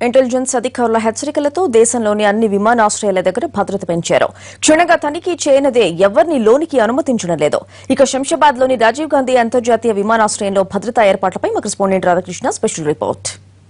intelligence అధికారుల హెచ్చరికలతో దేశంలోని అన్ని విమానాశ్రయాల దగ్గర భద్రత పెంచారు క్షుణ్ణంగా తనిఖీ చేయనదే ఎవరిని లోనికి అనుమతించడం లేదు ఇక శంషాబాద్ లోని రాజీవ్ గాంధీ అంతర్జాతీయ విమానాశ్రయంలో భద్రతా ఏర్పాట్లపై మా correspondent Radhakrishna special report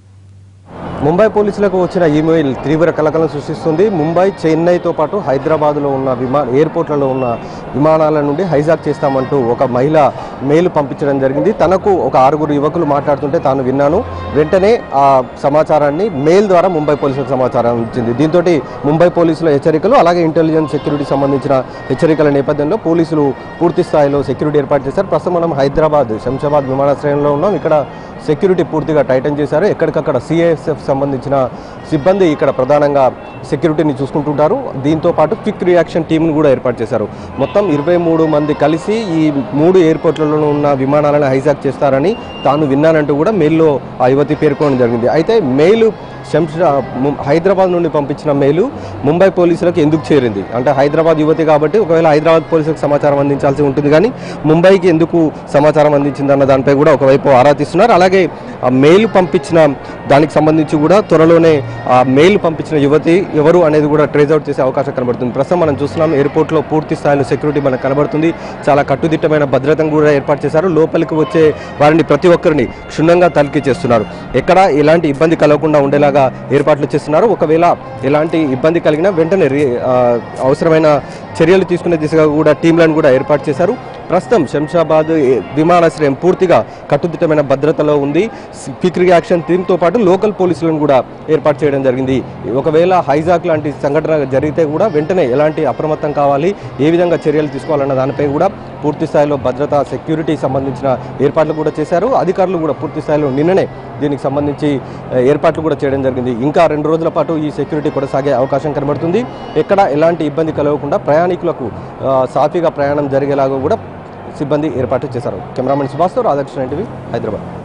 Mumbai పోలీసులకు వచ్చిన ఈమెయిల్ తీవ్ర కలకలం సృష్టిస్తుంది ముంబై చెన్నైతో పాటు హైదరాబాద్లో ఉన్న విమాన ఎయిర్పోర్ట్లలో ఉన్న విమానాల నుండి హైజాక్ చేస్తామంటూ ఒక మహిళ మెయిల్ పంపించడం జరిగింది తనకు ఒక ఆరుగురు యువకులు మాట్లాడుతుంటే తాను విన్నాను వెంటనే ఆ సమాచారాన్ని మెయిల్ ద్వారా ముంబై పోలీసులకు సమాచారం ఇచ్చింది దీంతో ముంబై పోలీసుల హెచ్చరికలు అలాగే ఇంటెలిజెన్స్ సెక్యూరిటీ సంబంధించిన హెచ్చరికల నేపథ్యంలో పోలీసులు పూర్తి స్థాయిలో సెక్యూరిటీ ఏర్పాటు చేశారు ప్రస్తుతం మనం హైదరాబాద్ శంషాబాద్ విమానాశ్రయంలో ఉన్నాం ఇక్కడ సెక్యూరిటీ పూర్తిగా టైటన్ చేశారు ఎక్కడికక్కడ సిఐఎస్ఎఫ్ సంబంధించిన సిబ్బంది ఇక్కడ ప్రధానంగా సెక్యూరిటీని చూసుకుంటుంటారు దీంతో పాటు క్విక్ రియాక్షన్ టీంను కూడా ఏర్పాటు చేశారు మొత్తం ఇరవై మూడు మంది కలిసి ఈ మూడు ఎయిర్పోర్ట్లలో ఉన్న విమానాలను హైజాక్ చేస్తారని తాను విన్నానంటూ కూడా మెయిల్లో ఆ యువతి పేర్కొనడం జరిగింది అయితే మెయిల్ శంషా ము- హైదరాబాద్ నుండి పంపించిన మెయిల్ ముంబై పోలీసులకు ఎందుకు చేరింది అంటే హైదరాబాద్ యువతి కాబట్టి ఒకవేళ హైదరాబాద్ పోలీసులకు సమాచారం అందించాల్సి ఉంటుంది కానీ ముంబైకి ఎందుకు సమాచారం అందించిందన్న దానిపై కూడా ఒకవైపు ఆరా తీస్తున్నారు అలాగే ఆ మెయిల్ పంపించిన దానికి సంబంధించి కూడా త్వరలోనే ఆ మెయిల్ పంపించిన యువతి ఎవరు అనేది కూడా ట్రేస్ అవుట్ చేసే అవకాశం కనబడుతుంది ప్రస్తుతం మనం చూస్తున్నాం ఎయిర్పోర్ట్లో పూర్తి స్థాయిలో సెక్యూరిటీ మనకు కనబడుతుంది చాలా కట్టుదిట్టమైన భద్రతను కూడా ఏర్పాటు చేశారు లోపలికి వచ్చే వారిని ప్రతి ఒక్కరిని క్షుణ్ణంగా తనిఖీ చేస్తున్నారు ఎక్కడ ఎలాంటి ఇబ్బంది కలగకుండా ఉండేలాగా ఏర్పాట్లు చేస్తున్నారు ఒకవేళ ఎలాంటి ఇబ్బంది కలిగినా వెంటనే రి- ఆ, అవసరమైన చర్యలు తీసుకునే దిశగా కూడా టీంలను కూడా ఏర్పాటు చేశారు ప్రస్తుతం శంషాబాద్ ఏ- విమానాశ్రయం పూర్తిగా కట్టుదిట్టమైన భద్రతలో ఉంది క్విక్ రియాక్షన్ టీంతో పాటు లోకల్ పోలీసులను కూడా ఏర్పాటు చేయడం జరిగింది ఒకవేళ హైజాక్ లాంటి సంఘటన జరిగితే కూడా వెంటనే ఎలాంటి అప్రమత్తం కావాలి ఏ విధంగా చర్యలు తీసుకోవాలన్న దానిపై కూడా పూర్తి స్థాయిలో భద్రత సెక్యూరిటీ సంబంధించిన ఏర్పాట్లు కూడా చేశారు అధికారులు కూడా పూర్తి స్థాయిలో నిన్ననే దీనికి సంబంధించి ఆ, ఏర్పాట్లు కూడా చేయడం జరిగింది ఇంకా రెండు రోజుల పాటు ఈ సెక్యూరిటీ కొనసాగే అవకాశం కనబడుతుంది ఎక్కడ ఎలాంటి ఇబ్బంది కలగకుండా ప్రయాణికులకు ఆ, సాఫీగా ప్రయాణం జరిగేలాగా కూడా సిబ్బంది ఏర్పాటు చేశారు కెమెరామెన్ సుభాస్తో రాధాకృష్ణ టీవీ హైదరాబాద్